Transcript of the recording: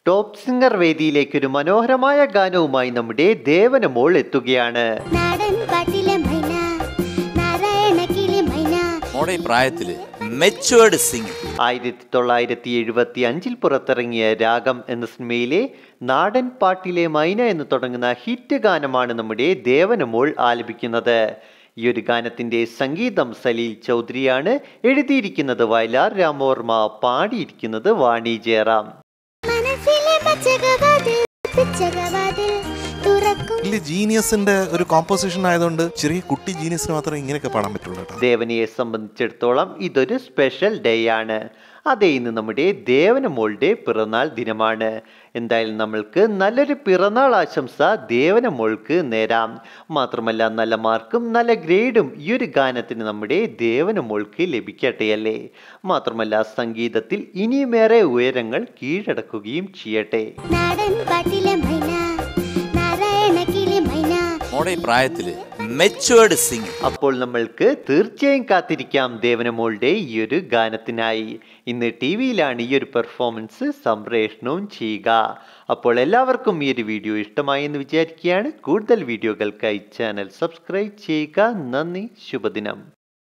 top singer വേദിയിലേക്ക് ഒരു മനോഹരമായ ഗാനവുമായി നമ്മുടെ ദേവനമോൾ എത്തുകയാണ് നാടൻ പാട്ടിലെ മൈന നാരായണ കിളി മൈന മോടെ ഈ പ്രായത്തില് മെച്ചുവേർഡ് സിംഗ് ആയിരത്തി തൊള്ളായിരത്തി എഴുപത്തി അഞ്ചിൽ പുറത്തിറങ്ങിയ രാഗം എന്ന സിനിമയിലെ നാടൻ പാട്ടിലെ മൈന എന്ന് തുടങ്ങുന്ന ഹിറ്റ് ഗാനമാണ് നമ്മുടെ ദേവനമോൾ ആലപിക്കുന്നത് ഈ ഒരു ഗാനത്തിന്റെ സംഗീതം സലീൽ ചൗധരിയാണ് എഴുതിയിരിക്കുന്നത് വയലാർ രാമവർമ്മ പാടിയിരിക്കുന്നത് വാണി ജയറാം മനസ്സിലെ പച്ചകവാതിൽ പിച്ചകവാതിൽ തുറക്കും വലിയ ജീനിയസിന്റെ ഒരു കോമ്പോസിഷൻ ആയതുകൊണ്ട് ചെറിയ കുട്ടി ജീനിയസിന് മാത്രമേ ഇങ്ങനെയൊക്കെ പാടാൻ പറ്റുള്ളൂ കേട്ടോ ദേവനയെ സംബന്ധിച്ചിടത്തോളം ഇതൊരു സ്പെഷ്യൽ ഡേ ആണ് അതെ ഇന്ന് നമ്മുടെ ദേവനമോളുടെ പിറന്നാൾ ദിനമാണ് എന്തായാലും നമ്മൾക്ക് നല്ലൊരു പിറന്നാൾ ആശംസ ദേവനമോൾക്ക് നേരാം മാത്രമല്ല നല്ല മാർക്കും നല്ല ഗ്രേഡും ഈ ഒരു ഗാനത്തിന് നമ്മുടെ ദേവനമോൾക്ക് ലഭിക്കട്ടെ അല്ലേ മാത്രമല്ല സംഗീതത്തിൽ ഇനിയുമേറെ ഉയരങ്ങൾ കീഴടക്കുകയും ചെയ്യട്ടെ നാടൻ പാട്ടിലെ മൈന നാരായണ കിളി മൈന മോടെ ഈ പ്രായത്തില് മെച്ചുവേർഡ് സിംഗ് അപ്പോൾ നമ്മൾക്ക് തീർച്ചയായും കാത്തിരിക്കാം ദേവനമോളുടെ ഈ ഒരു ഗാനത്തിനായി ഇന്ന് ടി വിയിലാണ് ഈ ഒരു പെർഫോമൻസ് സംപ്രേഷണവും ചെയ്യുക അപ്പോൾ എല്ലാവർക്കും ഈ ഒരു വീഡിയോ ഇഷ്ടമായി എന്ന് വിചാരിക്കുകയാണ് കൂടുതൽ വീഡിയോകൾക്കായി ചാനൽ സബ്സ്ക്രൈബ് ചെയ്യുക നന്ദി ശുഭദിനം